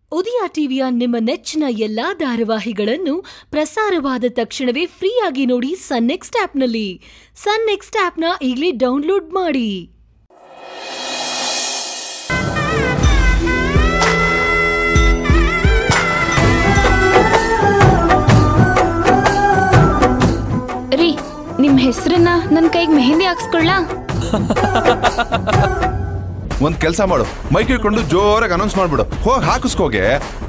ಉದಯ ಟಿವಿಯ ನಿಮ್ಮ ನೆಚ್ಚಿನ ಎಲ್ಲಾ ಧಾರಾವಾಹಿಗಳನ್ನು ಪ್ರಸಾರವಾದ ತಕ್ಷಣವೇ ಫ್ರೀಯಾಗಿ ನೋಡಿ ಸನ್ ನೆಕ್ಸ್ಟ್ ಆಪ್ನಲ್ಲಿ ಸನ್ ನೆಕ್ಸ್ಟ್ ಆಪ್ನ ಈಗಲೇ ಡೌನ್ಲೋಡ್ ಮಾಡಿ ರೀ ನಿಮ್ ಹೆಸರನ್ನ ನನ್ ಕೈಗೆ ಮೆಹಂದಿ ಹಾಕ್ಸ್ಕೊಳ್ಳಾ ಒಂದ್ ಕೆಲಸ ಮಾಡು ಮೈಕ್ ಹಿಡ್ಕೊಂಡು ಜೋರಾಗಿ ಅನೌನ್ಸ್ ಮಾಡ್ಬಿಡು ಹೋಗಿ ಹಾಕಿಸ್ಕೋಗೆ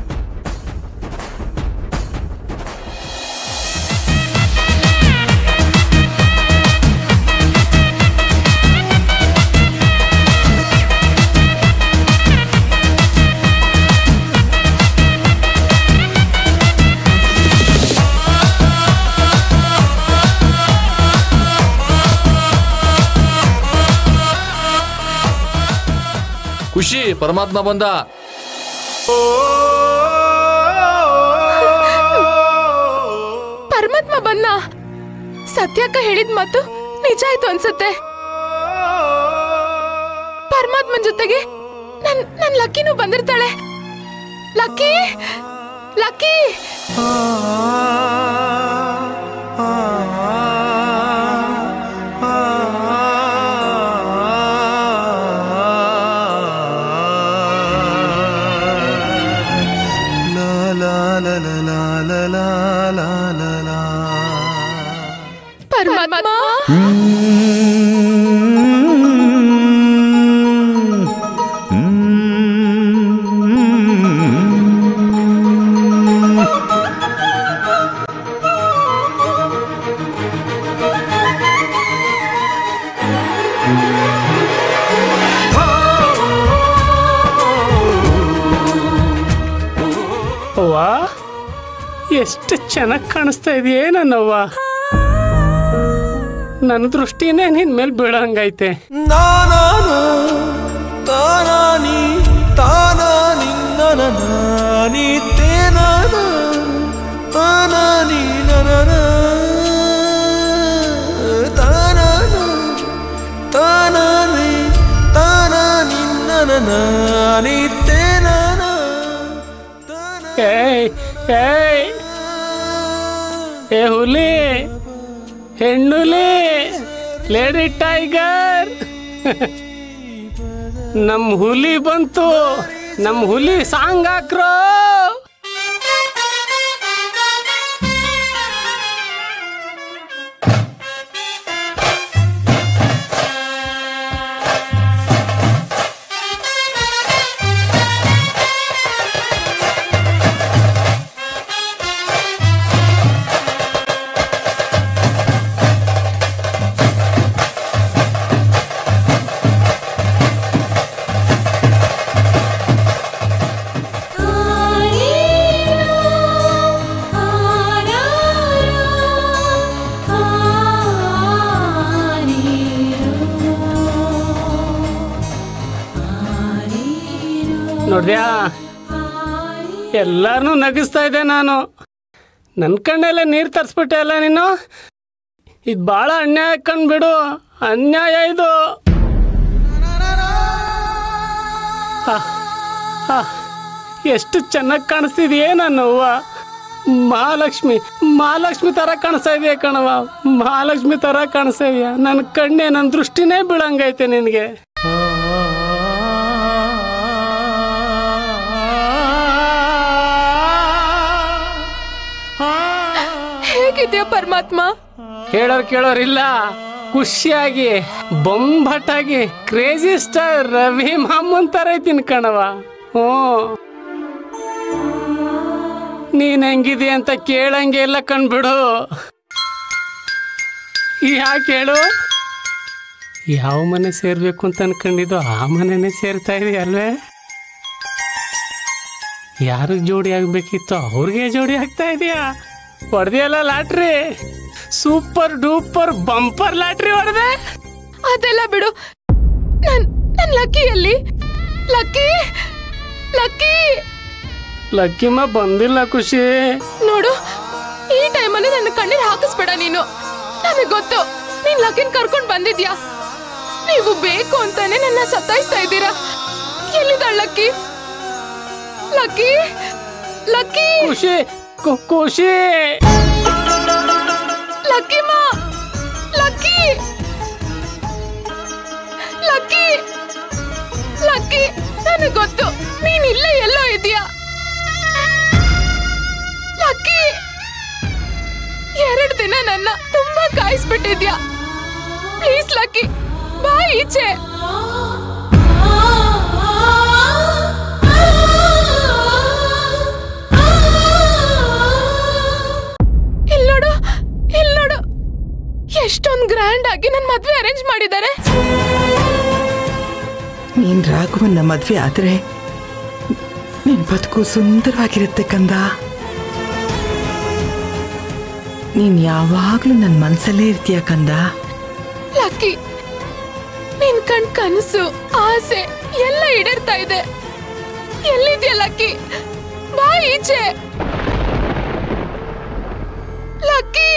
ಖುಷಿ ಪರಮಾತ್ಮ ಬಂದ ಪರಮಾತ್ಮ ಬನ್ನ ಸತ್ಯಕ್ಕ ಹೇಳಿದ ಮಾತು ನಿಜ ಆಯ್ತು ಅನ್ಸತ್ತೆ ಪರಮಾತ್ಮನ್ ಜೊತೆಗೆ ನನ್ ನನ್ ಲಕ್ಕಿನೂ ಬಂದಿರ್ತಾಳೆ ಲಕ್ಕಿ ಲಕ್ಕಿ ಪರಮಾತ್ಮ ಅವ್ವ ಎಷ್ಟು ಚೆನ್ನಾಗಿ ಕಾಣಿಸ್ತಾ ಇದೆಯೇ ನನ್ನವ್ವ ನನ್ನ ದೃಷ್ಟಿನೇ ನಿನ್ ಮೇಲೆ ಬೀಳಂಗೈತೆ ನಾನಾನು ತಾನಾನಿ ತಾನಾನಿ ನಾನಿ ತೇನಾನ ತಾನಾನಿ ನನ ತಾನಾನ ತಾನಾನಿ ತಾನಾನಿ ನಾನಿ ತೇನಾನ ಏಯ್ ಏಯ್ ಏ ಹುಲಿ ಹೆಣ್ಣುಲಿ ಲೇಡಿ ಟೈಗರ್ ನಮ್ ಹುಲಿ ಬಂತು ನಮ್ ಹುಲಿ ಸಾಂಗ್ ಹಾಕ್ರೋ ನೋಡ್ದ್ಯಾ ಎಲ್ಲಾರನ್ನೂ ನಗಿಸ್ತಾ ಇದ್ದೆ ನಾನು ನನ್ನ ಕಣ್ಣೆಲ್ಲ ನೀರು ತರಿಸ್ಬಿಟ್ಟೆ ಅಲ್ಲ ನೀನು ಇದು ಭಾಳ ಅನ್ಯಾಯ ಕಂಡ್ಬಿಡು ಅನ್ಯಾಯ ಇದು ಆ, ಆ, ಎಷ್ಟು ಚೆನ್ನಾಗಿ ಕಾಣಿಸ್ತಿದೆಯೇ ನನ್ನ ಹೂವ ಮಹಾಲಕ್ಷ್ಮಿ ಮಹಾಲಕ್ಷ್ಮಿ ಥರ ಕಾಣಿಸ್ತಾ ಇದೆಯಾ ಕಣವ ಮಹಾಲಕ್ಷ್ಮಿ ಥರ ಕಾಣಿಸ್ತಾ ಇದೆಯಾ ನನ್ನ ಕಣ್ಣೆ ನನ್ನ ದೃಷ್ಟಿನೇ ಬೀಳಂಗೈತೆ ನಿನಗೆ ಹೇಗಿದ್ಯಾ ಪರಮಾತ್ಮ ಹೇಳೋರ್ ಕೇಳೋರಿಲ್ಲ ಖುಷಿಯಾಗಿ ಬೊಂಬಟಾಗಿ ಕ್ರೇಜಿ ಸ್ಟಾರ್ ರವಿ ಮಾಮೂನ್ ತರ ಐತಿನ್ ಕಣವ ಹ್ಞೂ ನೀನ್ ಹೆಂಗಿದಿ ಅಂತ ಕೇಳಂಗೆ ಇಲ್ಲ ಕಣ್ಬಿಡು ಯಾಕೆ ಹೇಳು ಯಾವ ಮನೆ ಸೇರ್ಬೇಕು ಅಂತ ಅನ್ಕೊಂಡಿದ್ದು ಆ ಮನೆನೇ ಸೇರ್ತಾ ಇದೆಯಲ್ವೇ ಯಾರಿಗೆ ಜೋಡಿ ಆಗ್ಬೇಕಿತ್ತು ಅವ್ರಿಗೆ ಜೋಡಿ ಆಗ್ತಾ ಇದೆಯಾ ಹೊಡೆದಿಯಲ್ಲ lottery super duper bumper lottery ಹೊಡೆದೆ ಅದೆಲ್ಲ ಬಿಡು ನನ್ ನನ್ ಲಕ್ಕಿಯಲ್ಲಿ ಲಕ್ಕಿ ಲಕ್ಕಿ ಲಕ್ಕಿಮ್ಮ ಬಂದಿಲ್ಲ ಖುಷಿ ನೋಡು ಈ ಟೈಮಲ್ಲಿ ನನ್ನ ಕಣ್ಣೀರ್ ಹಾಕಿಸ್ಬೇಡ ನೀನು ನನಗೆ ಗೊತ್ತು ನೀನ್ ಲಕ್ಕಿನ್ ಕರ್ಕೊಂಡ್ ಬಂದಿದ್ಯಾ ನೀವು ಬೇಕು ಅಂತಾನೆ ನನ್ನ ಸತಾಯಿಸ್ತಾ ಇದ್ದೀರಾ ಎಲ್ಲಿದ್ದಾಳ್ ಲಕ್ಕಿ ಲಕ್ಕಿ ಲಕ್ಕಿ ಖುಷಿ ಖು- ಖುಷಿ ಲಕ್ಕಿ ಮಾ ಲಕ್ಕಿ ಲಕ್ಕಿ ಲಕ್ಕಿ ನನಗೆ ಗೊತ್ತು ನೀನ್ ಇಲ್ಲೇ ಎಲ್ಲೋ ಇದೀಯಾ ಲಕ್ಕಿ ಎರಡು ದಿನ ನನ್ನ ತುಂಬಾ ಕಾಯಿಸ್ಬಿಟ್ಟಿದ್ಯಾ ಪ್ಲೀಸ್ ಲಕ್ಕಿ ಬಾ ಈಚೆ ಇಲ್ ನೋಡು ಇಲ್ ನೋಡು ಎಷ್ಟೊಂದ್ ಗ್ರ್ಯಾಂಡ್ ಆಗಿ ನನ್ ಮದ್ವೆ ಅರೇಂಜ್ ಮಾಡಿದ್ದಾರೆ ನೀನ್ ರಾಘವನ್ನ ಮದ್ವೆ ಆದ್ರೆ ನಿನ್ ಬದುಕು ಸುಂದರವಾಗಿರುತ್ತೆ ಕಂದ ನೀನ್ ಯಾವಾಗ್ಲೂ ನನ್ ಮನ್ಸಲ್ಲೇ ಇರ್ತೀಯ ಕಂದ ಲಕ್ಕಿ ನಿನ್ ಕಣ್ ಕನಸು ಆಸೆ ಎಲ್ಲ ಈಡೇರ್ತಾ ಇದೆ ಎಲ್ಲಿದ್ಯಾ ಲಕ್ಕಿ ಬಾ ಈಚೆ ಲಕ್ಕಿ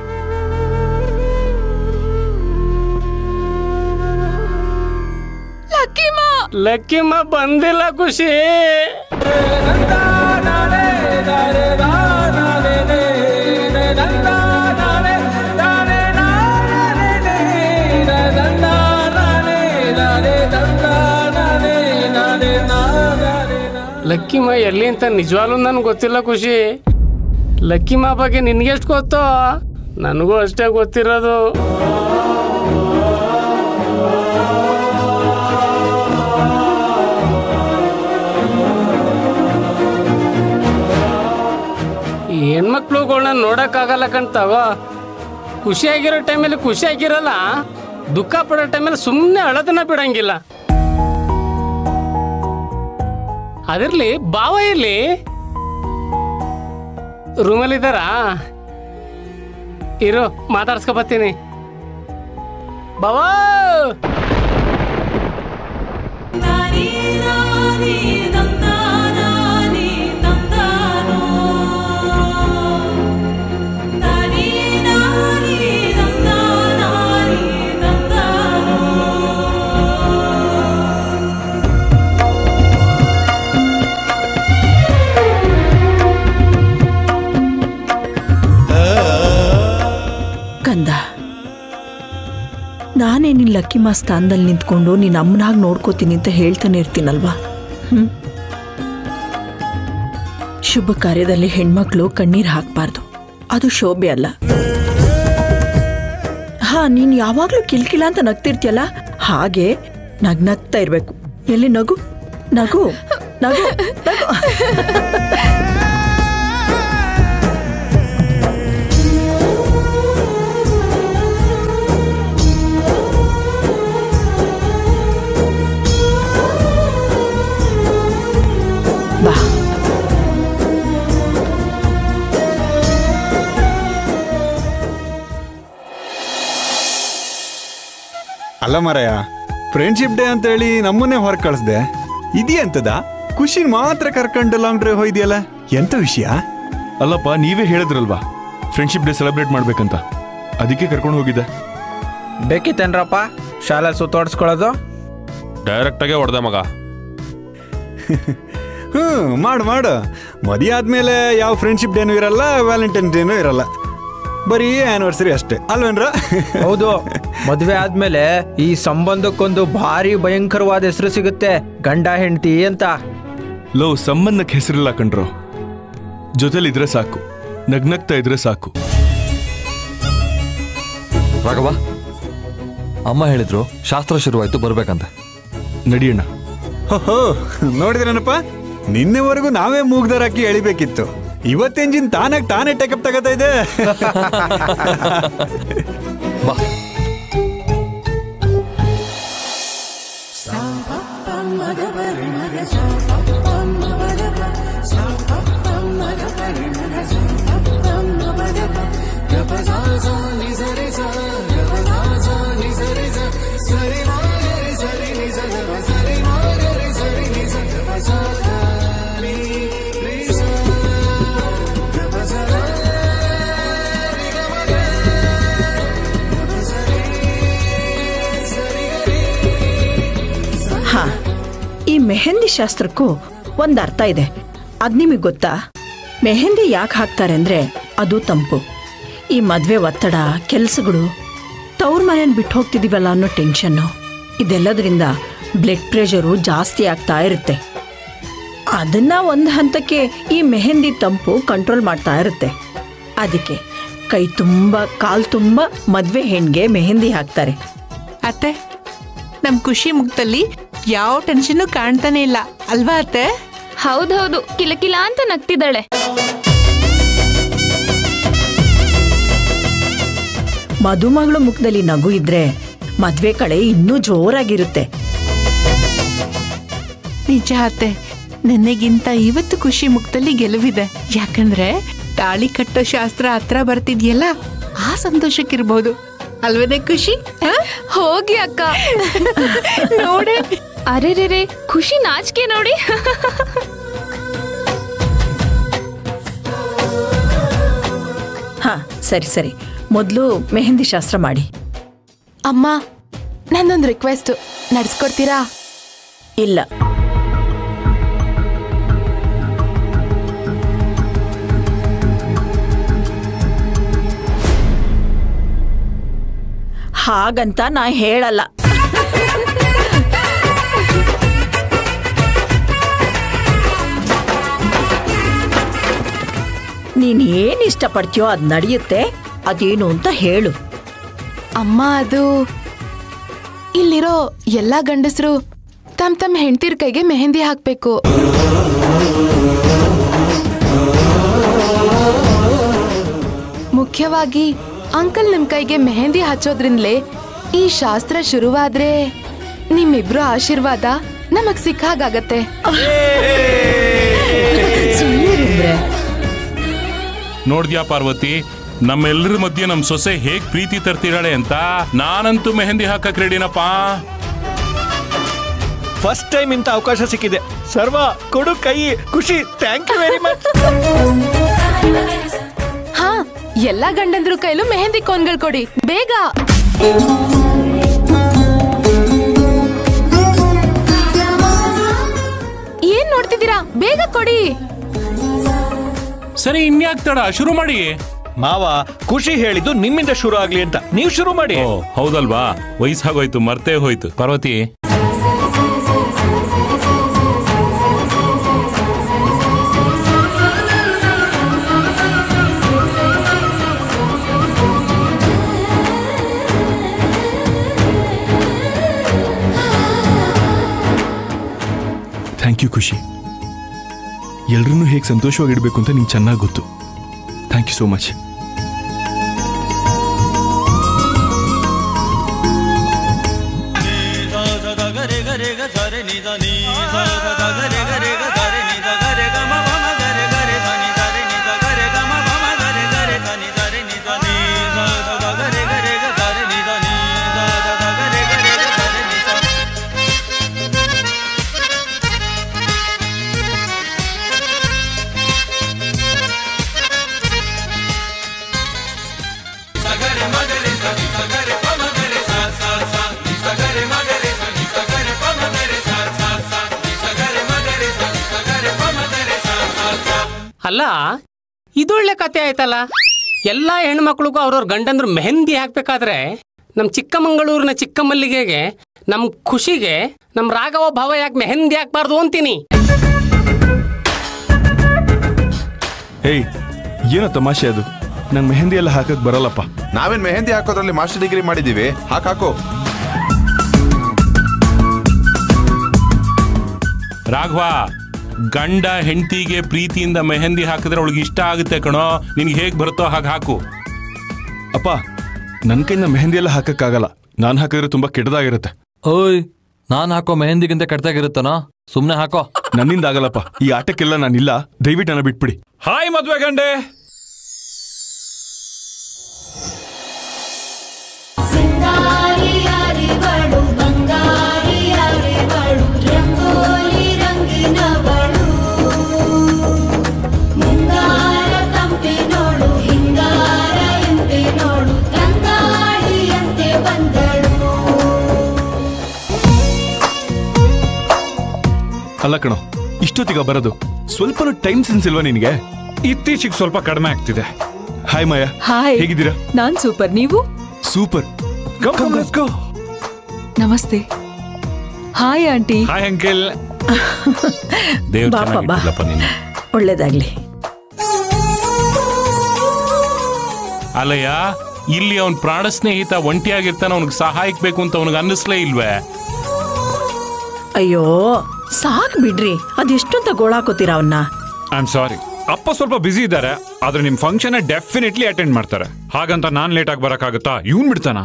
ಲಕ್ಕಿ ಮಾ ಲಕ್ಕಿಮ್ಮ ಬಂದಿಲ್ಲ ಖುಷಿ ಲಕ್ಕಿಮ್ಮ ಎಲ್ಲಿ ಅಂತ ನಿಜವಾಗ್ಲೂ ನನ್ಗೆ ಗೊತ್ತಿಲ್ಲ ಖುಷಿ ಲಕ್ಕಿಮ್ಮ ಬಗ್ಗೆ ನಿನ್ಗೆಷ್ಟು ಗೊತ್ತೋ ನನಗೂ ಅಷ್ಟೇ ಗೊತ್ತಿರೋದು ಈ ಹೆಣ್ಮಕ್ಳುಗಳ್ನ ನೋಡಕ್ಕಾಗಲ್ಲ ಕಣ್ತಾವ ಖುಷಿಯಾಗಿರೋ ಟೈಮಲ್ಲಿ ಖುಷಿಯಾಗಿರಲ್ಲ ದುಃಖ ಪಡೋ ಟೈಮಲ್ಲಿ ಸುಮ್ಮನೆ ಅಳೋದನ್ನ ಬಿಡಂಗಿಲ್ಲ ಅದಿರ್ಲಿ ಭಾವ ಇರ್ಲಿ ರೂಮಲ್ಲಿ ಇದ್ದಾರಾ ಇರು ಮಾತಾಡ್ಸ್ಕೊಬತ್ತೀನಿ ಬಾವಾ ಕಂದ ನಾನೇ ನಿನ್ ಲಕ್ಕಿಮ್ಮ ಸ್ಥಾನದಲ್ಲಿ ನಿಂತ್ಕೊಂಡು ನಿನ್ನ ಅಮ್ಮನಾಗಿ ನೋಡ್ಕೋತೀನಿ ಅಂತ ಹೇಳ್ತಾನೆ ಇರ್ತೀನಲ್ವಾ ಹ್ಮ್ ಶುಭ ಕಾರ್ಯದಲ್ಲಿ ಹೆಣ್ಮಕ್ಳು ಕಣ್ಣೀರ್ ಹಾಕ್ಬಾರ್ದು ಅದು ಶೋಭೆ ಅಲ್ಲ ಹಾ ನೀನ್ ಯಾವಾಗ್ಲೂ ಕಿಲ್ಕಿಲ ಅಂತ ನಗ್ತಿರ್ತೀಯಲ್ಲ ಹಾಗೆ ನಗ್ನಗ್ತಾ ಇರ್ಬೇಕು ಎಲ್ಲಿ ನಗು ನಗು ನಗು ನಗು ಬಾ ಅಲ್ಲ ಮರಯ್ಯ ಫ್ರೆಂಡ್ಶಿಪ್ ಡೇ ಅಂತ ಹೇಳಿ ನಮ್ಮನ್ನೇ ಹೊರ ಕಳಿಸ್ದೆ ಇದೆಯಂತದ ಖುಷಿನ್ ಮಾತ್ರ ಕರ್ಕೊಂಡು ಲಾಂಗ್ ಡ್ರೈವ್ ಹೋಯ್ದಿಯಲ್ಲ ಎಂತ ವಿಷಯ ಅಲ್ಲಪ್ಪ ನೀವೇ ಹೇಳಿದ್ರಲ್ವಾ ಫ್ರೆಂಡ್ಶಿಪ್ ಡೇ ಸೆಲೆಬ್ರೇಟ್ ಮಾಡ್ಬೇಕಂತ ಅದಕ್ಕೆ ಕರ್ಕೊಂಡು ಹೋಗಿದ್ದೆ ಬೇಕಿತ್ತೇನ್ರಪ್ಪ ಶಾಲೆ ಸುತ್ತೋಡಿಸ್ಕೊಳ್ಳೋದು ಡೈರೆಕ್ಟಾಗೆ ಹೊಡೆದೆ ಮಗ ಹ್ಮ್ ಮಾಡು ಮಾಡು ಮದುವೆ ಆದ್ಮೇಲೆ ಯಾವ ಫ್ರೆಂಡ್ಶಿಪ್ ಡೇನೂ ಇರಲ್ಲ ವ್ಯಾಲೆಂಟೈನ್ ಡೇನೂ ಇರಲ್ಲ ಬರೀ ಆನಿವರ್ಸರಿ ಅಷ್ಟೇ ಅಲ್ವೇನ್ರ ಹೌದು ಮದ್ವೆ ಆದ್ಮೇಲೆ ಈ ಸಂಬಂಧಕ್ಕೊಂದು ಭಾರಿ ಭಯಂಕರವಾದ ಹೆಸರು ಸಿಗುತ್ತೆ ಗಂಡ ಹೆಂಡತಿ ಅಂತ ಲವ್ ಸಂಬಂಧಕ್ಕೆ ಹೆಸರಿಲ್ಲ ಕಣ್ರು ಜೊತೆಲಿದ್ರೆ ಸಾಕು ನಗ್ನಗ್ತಾ ಇದ್ರೆ ಸಾಕು ರಾಘವ ಅಮ್ಮ ಹೇಳಿದ್ರು ಶಾಸ್ತ್ರ ಶುರುವಾಯ್ತು ಬರ್ಬೇಕಂತ ನಡಿಯಣ್ಣ ಹೋ ನೋಡಿದ್ರೇನಪ್ಪ ನಿನ್ನೆವರೆಗೂ ನಾವೇ ಮೂಗ್ದಾರಾಕಿ ಎಳಿಬೇಕಿತ್ತು ಇವತ್ತೆಂಜಿನ್ ತಾನಾಗ್ ತಾನೇ ಟೇಕಪ್ ತಗೋತಾ ಇದೆ ಬಾ ಹಾ ಈ ಮೆಹಂದಿ ಶಾಸ್ತ್ರಕ್ಕೂ ಒಂದ್ ಅರ್ಥ ಇದೆ ಅದ್ ನಿಮಗೆ ಗೊತ್ತಾ ಮೆಹಂದಿ ಯಾಕೆ ಹಾಕ್ತಾರೆ ಅಂದ್ರೆ ಅದು ತಂಪು ಈ ಮದ್ವೆ ಒತ್ತಡ ಕೆಲ್ಸಗಳು ತವ್ರ ಮನೇನ್ ಬಿಟ್ಟು ಹೋಗ್ತಿದೀವಲ್ಲ ಅನ್ನೋ ಟೆನ್ಷನ್ನು ಇದೆಲ್ಲದರಿಂದ ಬ್ಲಡ್ ಪ್ರೆಷರು ಜಾಸ್ತಿ ಆಗ್ತಾ ಇರುತ್ತೆ ಅದನ್ನ ಒಂದು ಹಂತಕ್ಕೆ ಈ ಮೆಹಂದಿ ತಂಪು ಕಂಟ್ರೋಲ್ ಮಾಡ್ತಾ ಇರುತ್ತೆ ಅದಕ್ಕೆ ಕೈ ತುಂಬ ಕಾಲ್ ತುಂಬ ಮದ್ವೆ ಹೆಣ್ಗೆ ಮೆಹಂದಿ ಹಾಕ್ತಾರೆ ಅತ್ತೆ ನಮ್ ಖುಷಿ ಮುಖದಲ್ಲಿ ಯಾವ ಟೆನ್ಷನ್ ಕಾಣ್ತಾನೆ ಇಲ್ಲ ಅಲ್ವಾ ಅತ್ತೆ ಹೌದೌದು ಕಿಲಕಿಲ ಅಂತ ನಗ್ತಿದ್ದಾಳೆ ಮದುಮಗಳು ಮುಖದಲ್ಲಿ ನಗು ಇದ್ರೆ ಮದ್ವೆ ಕಳೆ ಇನ್ನೂ ಜೋರಾಗಿರುತ್ತೆ ನಿಜ ಅತ್ತೆ ನನಗಿಂತ ಇವತ್ತು ಖುಷಿ ಮುಖದಲ್ಲಿ ಗೆಲುವಿದೆ ಯಾಕಂದ್ರೆ ತಾಳಿ ಕಟ್ಟೋ ಶಾಸ್ತ್ರ ಹತ್ರ ಬರ್ತಿದ್ಯಲ್ಲ ಆ ಸಂತೋಷಕ್ಕಿರ್ಬೋದು ಅಲ್ವದೇ ಖುಷಿ ಆ? ಹೋಗಿ ಅಕ್ಕ ನೋಡೆ ಅರೆ ರೇ ರೇ ಖುಷಿ ನಾಚಿಕೆ ನೋಡಿ ಹಾ ಸರಿ ಸರಿ ಮೊದಲು ಮೆಹಂದಿ ಶಾಸ್ತ್ರ ಮಾಡಿ ಅಮ್ಮ ನಂದೊಂದು ರಿಕ್ವೆಸ್ಟ್ ನಡ್ಸ್ಕೊಡ್ತೀರಾ ಇಲ್ಲ ಹಾಗಂತ ನಾ ಹೇಳಲ್ಲ ನೀನ್ ಏನ್ ಇಷ್ಟಪಡ್ತೀಯೋ ಅದ್ ನಡೆಯುತ್ತೆ ಅದೇನು ಅಂತ ಹೇಳು ಅಮ್ಮ ಅದು ಇಲ್ಲಿರೋ ಎಲ್ಲಾ ಗಂಡಸರು ತಮ್ ತಮ್ಮ ಹೆಂಡತಿರ್ ಕೈಗೆ ಮೆಹಂದಿ ಹಾಕ್ಬೇಕು ಮುಖ್ಯವಾಗಿ ಅಂಕಲ್ ನಿಮ್ ಕೈಗೆ ಮೆಹಂದಿ ಹಚ್ಚೋದ್ರಿಂದಲೇ ಈ ಶಾಸ್ತ್ರ ಶುರುವಾದ್ರೆ ನಿಮ್ಮಿಬ್ರು ಆಶೀರ್ವಾದ ನಮಗ್ ಸಿಕ್ಕಾಗತ್ತೆ ನೋಡ್ದ್ಯಾ ಪಾರ್ವತಿ ನಮ್ಮೆಲ್ಲರ ಮಧ್ಯೆ ನಮ್ ಸೊಸೆ ಹೇಗ್ ಪ್ರೀತಿ ತರ್ತಿರಾಳೆ ಅಂತ ನಾನಂತೂ ಮೆಹಂದಿ ಹಾಕಕ್ ರೆಡಿನಪ್ಪ ಫಸ್ಟ್ ಟೈಮ್ ಇಂಥ ಅವಕಾಶ ಸಿಕ್ಕಿದೆ ಸರ್ವ ಕೊಡು ಕೈ ಖುಷಿ ಥ್ಯಾಂಕ್ ಯು ವೆರಿ ಮಚ್ ಹಾ ಎಲ್ಲಾ ಗಂಡಂದ್ರು ಕೈಲೂ ಮೆಹಂದಿ ಕೋನ್ಗಳು ಕೊಡಿ ಬೇಗ ಏನ್ ನೋಡ್ತಿದ್ದೀರಾ ಬೇಗ ಕೊಡಿ ಸರಿ ಇನ್ಯಾಕ್ ತಡ ಶುರು ಮಾಡಿ ಮಾವ ಖುಷಿ ಹೇಳಿದ್ದು ನಿಮ್ಮಿಂದ ಶುರು ಆಗ್ಲಿ ಅಂತ ನೀವು ಶುರು ಮಾಡಿ ಓ ಹೌದಲ್ವಾ ವಯಸ್ಸಾಗೋಯ್ತು ಮರ್ತೇ ಹೋಯ್ತು ಪಾರ್ವತಿ ಥ್ಯಾಂಕ್ ಯು ಖುಷಿ ಎಲ್ರನ್ನೂ ಹೇಗೆ ಸಂತೋಷವಾಗಿಡ್ಬೇಕು ಅಂತ ನಿಂಗೆ ಚೆನ್ನಾಗಿ ಗೊತ್ತು ಥ್ಯಾಂಕ್ ಯು ಸೋ ಮಚ್ ಅಲ್ಲ ಇದೊಳ್ಳೆ ಕತೆ ಆಯ್ತಲ್ಲ ಎಲ್ಲ ಹೆಣ್ಮಕ್ಳಿಗೂ ಅವ್ರವ್ರ ಗಂಡಂದ್ರು ಮೆಹಂದಿ ಹಾಕ್ಬೇಕಾದ್ರೆ ನಮ್ಮ ಚಿಕ್ಕಮಂಗಳೂರಿನ ಚಿಕ್ಕಮಲ್ಲಿಗೆಗೆ ನಮ್ಮ ಖುಷಿಗೆ ನಮ್ಮ ರಾಘವ ಭಾವ ಯಾಕೆ ಮೆಹಂದಿ ಹಾಕ್ಬಾರ್ದು ಅಂತೀನಿ ಏಯ್ ಏನೋ ತಮಾಷೆ ಅದು ನಂಗೆ ಮೆಹಂದಿ ಎಲ್ಲ ಹಾಕಕ್ ಬರಲ್ಲಪ್ಪ ನಾವೇನ್ ಮೆಹಂದಿ ಹಾಕೋದ್ರಲ್ಲಿ ಮಾಸ್ಟರ್ ಡಿಗ್ರಿ ಮಾಡಿದೀವಿ ಹಾಕ್ ಹಾಕೋ ರಾಘವ ಗಂಡ ಹೆಂಡತಿಗೆ ಪ್ರೀತಿಯಿಂದ ಮೆಹಂದಿ ಹಾಕಿದ್ರೆ ಅವಳಿಗೆ ಇಷ್ಟ ಆಗುತ್ತೆ ಕಣೋ ನಿನ್ಗೆ ಹೇಗ್ ಬರುತ್ತೋ ಹಾಗೆ ಹಾಕು ಅಪ್ಪ ನನ್ನ ಕೈಯಿಂದ ಮೆಹಂದಿ ಎಲ್ಲ ಹಾಕಕ್ಕಾಗಲ್ಲ ನಾನು ಹಾಕಿದ್ರೆ ತುಂಬಾ ಕೆಟ್ಟದಾಗಿರುತ್ತೆ ಓಯ್ ನಾನ್ ಹಾಕೋ ಮೆಹಂದಿಗಿಂತ ಕೆಟ್ಟಾಗಿರುತ್ತನೋ ಸುಮ್ನೆ ಹಾಕೋ ನನ್ನಿಂದ ಆಗಲ್ಲಪ್ಪ ಈ ಆಟಕ್ಕೆಲ್ಲ ನಾನಿಲ್ಲ ದಯವಿಟ್ಟು ನನ್ನ ಬಿಟ್ಬಿಡಿ ಹಾಯ್ ಮದ್ವೆ ಗಂಡೆ ಸಿಂಗಾರಿ ಯಾರಿವಳು ಬಂಗಾರಿ ಯಾರಿವಳು ರಂಗೋಲಿ ರಂಗಿನವಳು ಮುಂಗಾರ ತಂಪಿನೋಳು ಹಿಂಗಾರ ಎಂಪಿನೋಳು ತಂಗಾಳಿಯಂತೆ ಬಂದಳು ಅಲ್ಲ ಕಣೋ ಇಷ್ಟೊತ್ತಿಗ ಬರೋದು ಸ್ವಲ್ಪನೂ ಟೈಮ್ ಸೆನ್ಸ್ ಇಲ್ವಾ ನಿನಗೆ ಇತ್ತೀಚೆಗೆ ಸ್ವಲ್ಪ ಕಡಿಮೆ ಆಗ್ತಿದೆ ಹಾಯ್ ಮಾಯಾ ಹಾಯ್ ಹೇಗಿದ್ದೀರಾ ನಾನ್ ಸೂಪರ್ ನೀವು ಸೂಪರ್ ನಮಸ್ತೆ ಹಾಯ್ ಆಂಟಿ ಹಾಯ್ ಅಂಕಲ್ ದೇವ್ರು ಬಾಪ, ಬಾ. ಚೆನ್ನಾಗಿಟ್ಟಿಲ್ಲಪ್ಪ ನೀನು ಒಳ್ಳೇದಾಗ್ಲಿ ಅಲ್ಲಯ್ಯ ಇಲ್ಲಿ ಅವನ್ ಪ್ರಾಣ ಸ್ನೇಹಿತ ಒಂಟಿಯಾಗಿರ್ತಾನ ಅವನಿಗೆ ಸಹಾಯಕ್ ಬೇಕು ಅಂತ ಅವನಿಗೆ ಅನ್ನಿಸ್ಲೇ ಇಲ್ವೇ ಅಯ್ಯೋ ಸಾಕ್ ಬಿಡ್ರಿ ಅದೆಷ್ಟಂತ ಗೋಳಾಕೋತೀರ ಅವನ್ನ ಐ ಆಮ್ ಸಾರಿ ಅಪ್ಪ ಸ್ವಲ್ಪ ಬಿಸಿ ಇದ್ದಾರೆ ಆದ್ರೆ ನಿಮ್ ಫಂಕ್ಷನ್ ಡೆಫಿನೆಟ್ಲಿ ಅಟೆಂಡ್ ಮಾಡ್ತಾರೆ ಹಾಗಂತ ನಾನ್ ಲೇಟ್ ಆಗಿ ಬರಕ್ಕಾಗತ್ತಾ ಇವ್ನ್ ಬಿಡ್ತಾನ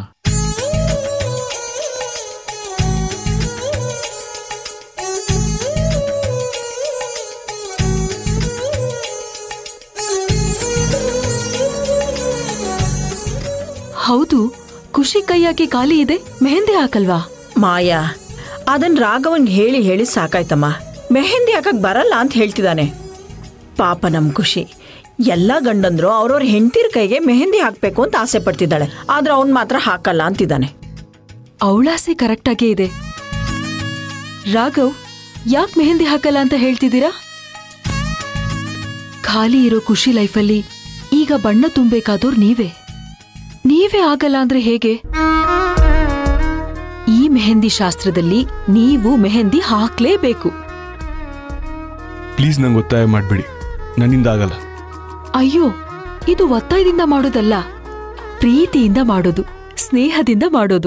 ಹೌದು ಖುಷಿ ಕೈಯಾಗಿ ಖಾಲಿ ಇದೆ ಮೆಹಂದಿ ಹಾಕಲ್ವಾ ಮಾಯಾ ಅದನ್ ರಾಘವನ್ಗೆ ಹೇಳಿ ಹೇಳಿ ಸಾಕಾಯ್ತಮ್ಮ ಮೆಹಂದಿ ಹಾಕಕ್ ಬರಲ್ಲ ಅಂತ ಹೇಳ್ತಿದ್ದಾನೆ ಪಾಪ ನಮ್ ಖುಷಿ ಎಲ್ಲ ಗಂಡಂದ್ರು ಅವ್ರವ್ರ ಹೆಂಡತಿರ್ ಕೈಗೆ ಮೆಹಂದಿ ಹಾಕ್ಬೇಕು ಅಂತ ಆಸೆ ಪಡ್ತಿದ್ದಾಳೆ ಆದ್ರೆ ಅವ್ನ್ ಮಾತ್ರ ಹಾಕಲ್ಲ ಅಂತಿದ್ದಾನೆ ಅವಳಾಸೆ ಕರೆಕ್ಟ್ ಆಗೇ ಇದೆ ರಾಘವ್ ಯಾಕೆ ಮೆಹಂದಿ ಹಾಕಲ್ಲ ಅಂತ ಹೇಳ್ತಿದ್ದೀರಾ ಖಾಲಿ ಇರೋ ಖುಷಿ ಲೈಫಲ್ಲಿ ಈಗ ಬಣ್ಣ ತುಂಬಬೇಕಾದೋರ್ ನೀವೇ ನೀವೇ ಆಗಲ್ಲ ಅಂದ್ರೆ ಹೇಗೆ ಈ ಮೆಹಂದಿ ಶಾಸ್ತ್ರದಲ್ಲಿ ನೀವು ಮೆಹಂದಿ ಹಾಕ್ಲೇಬೇಕು ಪ್ಲೀಸ್ ನಂಗೆ ಒತ್ತಾಯ ಮಾಡಬೇಡಿ ನನ್ನಿಂದ ಆಗಲ್ಲ ಅಯ್ಯೋ ಇದು ಒತ್ತಾಯದಿಂದ ಮಾಡೋದಲ್ಲ ಪ್ರೀತಿಯಿಂದ ಮಾಡೋದು ಸ್ನೇಹದಿಂದ ಮಾಡೋದು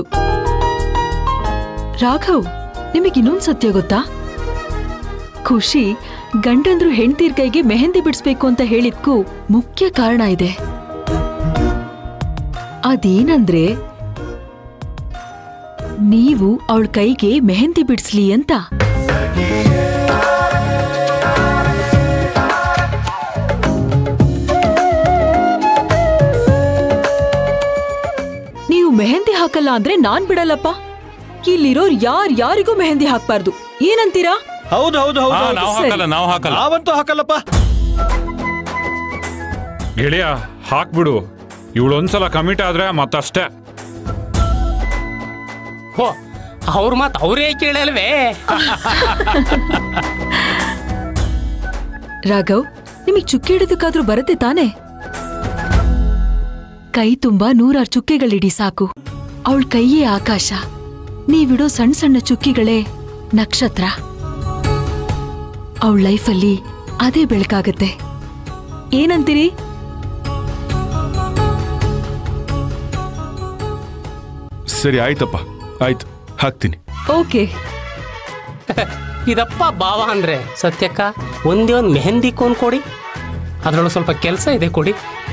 ರಾಘವ್ ನಿಮಗೆ ಇನ್ನೊಂದ್ ಸತ್ಯ ಗೊತ್ತಾ ಖುಷಿ ಗಂಡಂದ್ರು ಹೆಂಡ್ತೀರ್ ಕೈಗೆ ಮೆಹಂದಿ ಬಿಡಿಸ್ಬೇಕು ಅಂತ ಹೇಳಿದ್ಕು ಮುಖ್ಯ ಕಾರಣ ಇದೆ ಅದೇನಂದ್ರೆ ನೀವು ಅವಳ ಕೈಗೆ ಮೆಹಂದಿ ಬಿಡಿಸ್ಲಿ ಅಂತ ನೀವು ಮೆಹಂದಿ ಹಾಕಲ್ಲ ಅಂದ್ರೆ ನಾನ್ ಬಿಡಲ್ಲಪ್ಪ ಇಲ್ಲಿರೋರ್ ಯಾರ್ ಯಾರಿಗೂ ಮೆಹಂದಿ ಹಾಕ್ಬಾರ್ದು ಏನಂತೀರಾ ಹೌದು ಹೌದು ಹಾ, ನಾವ್ ಹಾಕಲ್ಲ, ನಾವ್ ಹಾಕಲ್ಲ. ನಾವಂತೂ ಹಾಕಲ್ಲಪ್ಪ ಗೆಳೆಯ ಹಾಕ್ಬಿಡು ಇವಳು ಒಂದ್ಸಲ ಕಮಿಟ್ ಆದ್ರೆ ಮತ್ತಷ್ಟೇ ಹೋ ಅವ್ರ ಮಾತು ಅವರೇ ಕೇಳಲ್ವೇ ರಾಘವ್ ನಿಮಗ್ ಚುಕ್ಕೆ ಹಿಡಿದಕ್ಕಾದ್ರೂ ಬರುತ್ತೆ ತಾನೆ ಕೈ ತುಂಬಾ ನೂರಾರು ಚುಕ್ಕೆಗಳಿಡಿ ಸಾಕು ಅವಳ ಕೈಯೇ ಆಕಾಶ ನೀವಿಡೋ ಸಣ್ಣ ಸಣ್ಣ ಚುಕ್ಕಿಗಳೇ ನಕ್ಷತ್ರ ಅವಳ ಲೈಫಲ್ಲಿ ಅದೇ ಬೆಳಕಾಗತ್ತೆ ಏನಂತೀರಿ ಸರಿ ಆಯ್ತಪ್ಪ ಆಯ್ತು ಹಾಕ್ತೀನಿ ಓಕೆ ಇದಪ್ಪ ಭಾವ ಅಂದ್ರೆ ಸತ್ಯಕ್ಕ ಒಂದೇ ಒಂದು ಮೆಹಂದಿ ಕೋನ್ ಕೊಡಿ ಅದ್ರೊಳಗೆ ಸ್ವಲ್ಪ ಕೆಲಸ ಇದೆ ಕೊಡಿ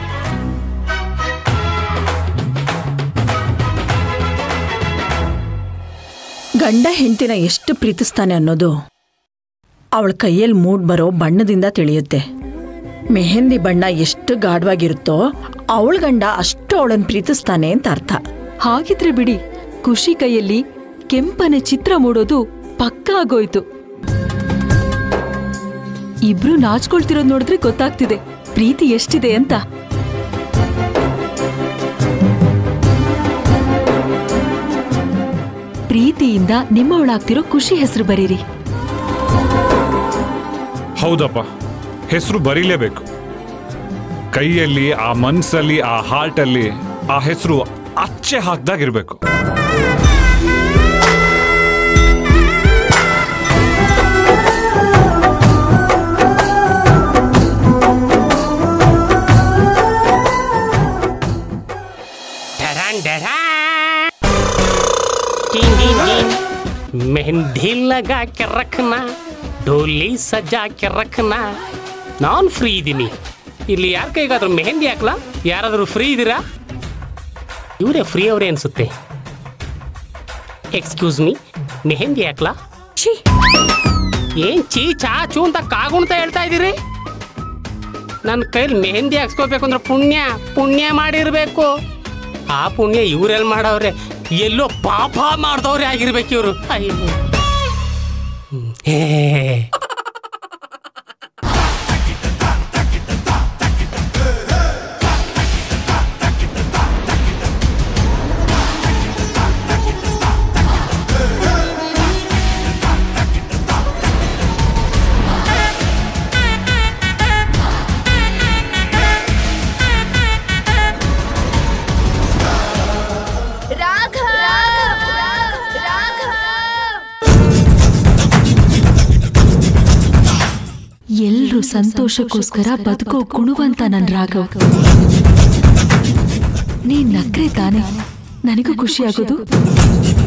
ಗಂಡ ಹೆಂಡತಿನ ಎಷ್ಟು ಪ್ರೀತಿಸ್ತಾನೆ ಅನ್ನೋದು ಅವಳ ಕೈಯಲ್ಲಿ ಮೂಡ್ ಬರೋ ಬಣ್ಣದಿಂದ ತಿಳಿಯುತ್ತೆ ಮೆಹಂದಿ ಬಣ್ಣ ಎಷ್ಟು ಗಾಢವಾಗಿರುತ್ತೋ ಅವಳ ಗಂಡ ಅಷ್ಟು ಅವಳನ್ನ ಪ್ರೀತಿಸ್ತಾನೆ ಅಂತ ಅರ್ಥ ಹಾಗಿದ್ರೆ ಬಿಡಿ ಖುಷಿ ಕೈಯಲ್ಲಿ ಕೆಂಪನೆ ಚಿತ್ರ ಮೂಡೋದು ಪಕ್ಕ ಆಗೋಯ್ತು ಇಬ್ರು ನಾಚ್ಕೊಳ್ತಿರೋದ್ ನೋಡಿದ್ರೆ ಗೊತ್ತಾಗ್ತಿದೆ ಪ್ರೀತಿ ಎಷ್ಟಿದೆ ಅಂತ ಪ್ರೀತಿಯಿಂದ ನಿಮ್ಮವಳಾಗ್ತಿರೋ ಖುಷಿ ಹೆಸರು ಬರೀರಿ ಹೌದಪ್ಪ ಹೆಸರು ಬರೀಲೇಬೇಕು ಕೈಯಲ್ಲಿ ಆ ಮನ್ಸಲ್ಲಿ ಆ ಹಾರ್ಟಲ್ಲಿ ಆ ಹೆಸರು ಅಚ್ಚೆ ಹಾಕ್ದಾಗಿರ್ಬೇಕು डरान डरान टिंग टिंग टिंग मेहंदी लगा के रखना ಡೋಲಿ ಸಜ್ಜಾ के रखना ನಾನು ಫ್ರೀ ಇದ್ದೀನಿ ಇಲ್ಲಿ ಯಾರ ಕೈಗಾದ್ರೂ ಮೆಹಂದಿ ಹಾಕ್ಲಾ ಯಾರಾದರೂ ಫ್ರೀ ಇದ್ದೀರಾ ಇವರೇ ಫ್ರೀ ಅವರೇ ಅನ್ಸುತ್ತೆ ಎಕ್ಸ್ಕ್ಯೂಸ್ ಮೀ ಮೆಹಂದಿ ಹಾಕ್ಲಾ ಏನ್ ಚೀ ಚಾ ಚೂ ಅಂತ ಕಾಗುಣ್ತ ಹೇಳ್ತಾ ಇದ್ದೀರಿ ನನ್ನ ಕೈಲಿ ಮೆಹಂದಿ ಹಾಕ್ಸ್ಕೋಬೇಕು ಅಂದ್ರೆ ಪುಣ್ಯ ಪುಣ್ಯ ಮಾಡಿರ್ಬೇಕು ಆ ಪುಣ್ಯ ಇವ್ರೆಲ್ ಮಾಡವ್ರೆ ಎಲ್ಲೋ ಪಾಪ ಮಾಡ್ದವ್ರೆ ಆಗಿರ್ಬೇಕು ಇವರು ಅಯ್ಯೋ ಹ್ಮ್. ಹೇ ಸಂತೋಷಕ್ಕೋಸ್ಕರ ಬದುಕೋ ಗುಣವಂತ ನನ್ ರಾಘವ್ ನೀನ್ ನಕ್ರೆ ತಾನೆ ನನಗೂ ಖುಷಿ ಆಗೋದು